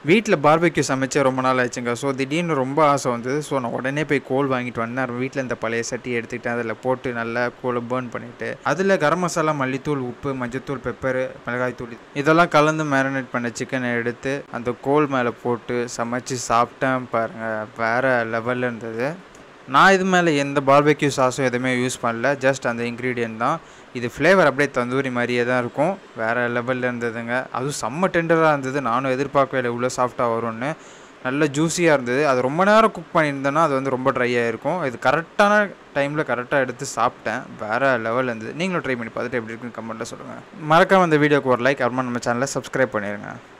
வீட்டில் பார்பெக்யூ சமைச்சு ரொம்ப நாள் ஆச்சுங்க ஸோ திடீர்னு ரொம்ப ஆசை வந்தது ஸோ நான் உடனே போய் கோல் வாங்கிட்டு வந்தேன் வீட்டில் இந்த பழைய சட்டி எடுத்துக்கிட்டேன் அதில் போட்டு நல்லா கோலை பேர்ன் பண்ணிவிட்டு அதில் கரம் மசாலா மல்லித்தூள் உப்பு மஞ்சத்தூள் பெப்பரு மிளகாய்த்தூள் இதெல்லாம் கலந்து மேரினேட் பண்ண சிக்கனை எடுத்து அந்த கோல் மேலே போட்டு சமைச்சு சாப்பிட்டேன் பாருங்கள் வேறு லெவலில் இருந்தது நான் இது மேலே எந்த பார்பெக்யூ சாஸும் எதுவுமே யூஸ் பண்ணல ஜஸ்ட் அந்த இன்க்ரீடியன்ட் தான் இது ஃப்ளேவர் அப்படியே தந்தூரி மாதிரியே தான் இருக்கும் வேறு லெவலில் இருந்ததுங்க அதுவும் செம்ம டெண்டராக இருந்தது நானும் எதிர்பார்க்கவே இல்லை இவ்வளோ சாஃப்டாக வரும்னு நல்ல ஜூஸியாக இருந்தது அது ரொம்ப நேரம் குக் பண்ணியிருந்தேன்னா அது வந்து ரொம்ப ட்ரை ஆகிருக்கும் இது கரெக்டான டைமில் கரெக்டாக எடுத்து சாப்பிட்டேன் வேறு லெவலில் இருந்தது நீங்களும் ட்ரை பண்ணி பார்த்துட்டு எப்படி இருக்குன்னு கமெண்ட்டில் சொல்லுங்கள் மறக்காம இந்த வீடியோக்கு ஒரு லைக் அப்புறமா நம்ம சேனலை சப்ஸ்கிரைப் பண்ணிடுங்க